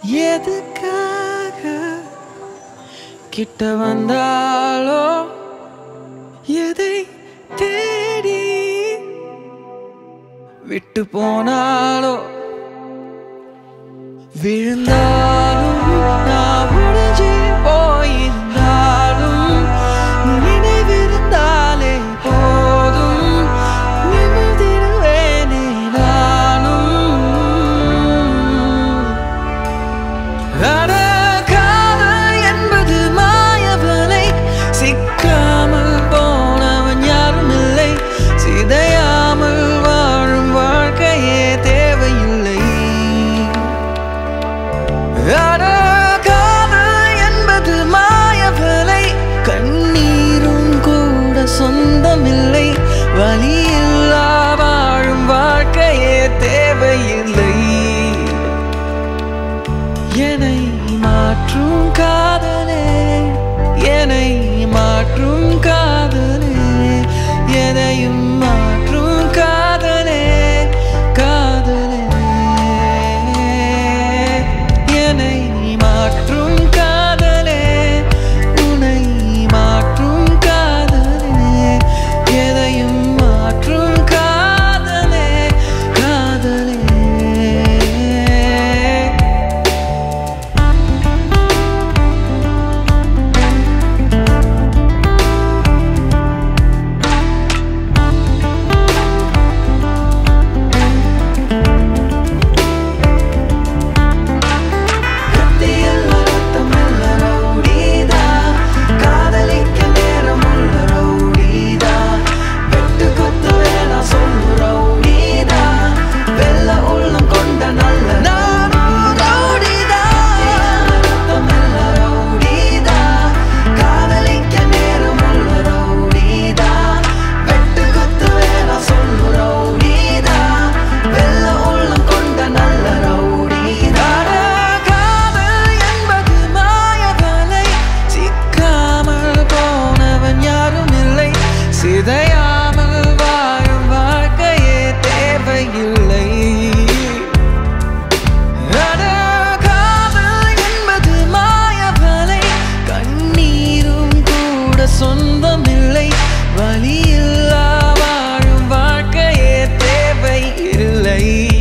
எதுக்காக கிட்ட வந்தாலோ எதை தேடி விட்டு போனாலோ விழுந்தாலும் நான் உடைஞ்சு போயிருந்தாலும் நினைவிருந்தாலே போதும் நிமிர்ந்திடுவேனே நானும் அட காதல் என்பது மாயவலை சிக்காமல் போனவன் யாரும் இல்லை சிதையாமல் வாழும் வாழ்க்கையே தேவையில்லை அட காதல் என்பது மாயவலை கண்ணீரும் கூட சொந்தமில்லை வலியில்லா வாழும் வாழ்க்கையே தேவையில்லை என்னை மாற்றும் காதலே என்னை மாற்றும் காதலே எதையும் மாற்றும் காதலே காதலே என்னை மாற்றும் காதலே உன்னை மாற்றும் காதலே எதையும் மாற்றும் காதலே காதலே கத்தியில் ரத்தமில்ல ரவுடிதா காதலிக்க நேரமுள்ள ரவுடிதா வெட்டு குத்து வேணா சொல்லு ரவுடிதா வெள்ள உள்ளம் கொண்ட நல்ல நானும் ரவுடிதா ரத்தமில்ல ரவுடிதா காதலிக்க நேரமுள்ள ரவுடிதா வெட்டு குத்து வேணா சொல்லு ரவுடிதா வெள்ள உள்ளம் கொண்ட நல்ல ரவுடிதா காதல் என்பது மாயவலை சிக்காமல் போனவன் யாரும் இல்லை சிதையாமல் வாழும் வாழ்க்கையே தேவையில்லை அட காதல் என்பது மாயவலை கண்ணீரும் கூட சொந்தமில்லை வலியில்லா வாழும் வாழ்க்கையே தேவையில்லை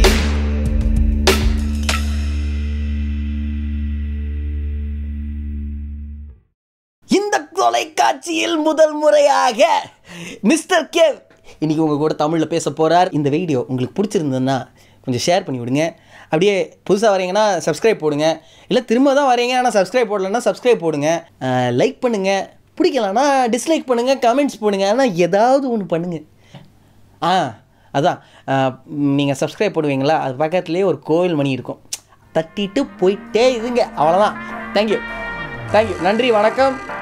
இந்த தொலைக்காட்சியில் முதல் முறையாக மிஸ்டர் கேவ் இன்னைக்கு உங்கள் கூட தமிழில் பேச போகிறார் இந்த வீடியோ உங்களுக்கு பிடிச்சிருந்ததுன்னா கொஞ்சம் ஷேர் பண்ணி விடுங்க அப்படியே புதுசாக வரீங்கன்னா சப்ஸ்கிரைப் போடுங்க இல்லை திரும்ப தான் வரீங்க ஆனால் சப்ஸ்கிரைப் போடலன்னா சப்ஸ்கிரைப் போடுங்க லைக் பண்ணுங்கள் பிடிக்கலன்னா டிஸ்லைக் பண்ணுங்கள் கமெண்ட்ஸ் போடுங்க ஆனால் ஏதாவது ஒன்று பண்ணுங்கள் ஆ அதான் நீங்கள் சப்ஸ்கிரைப் போடுவீங்களா அது பக்கத்துலேயே ஒரு கோவில் மணி இருக்கும் தட்டிட்டு போயிட்டே இதுங்க அவ்வளோதான் தேங்க்யூ தேங்க்யூ நன்றி வணக்கம்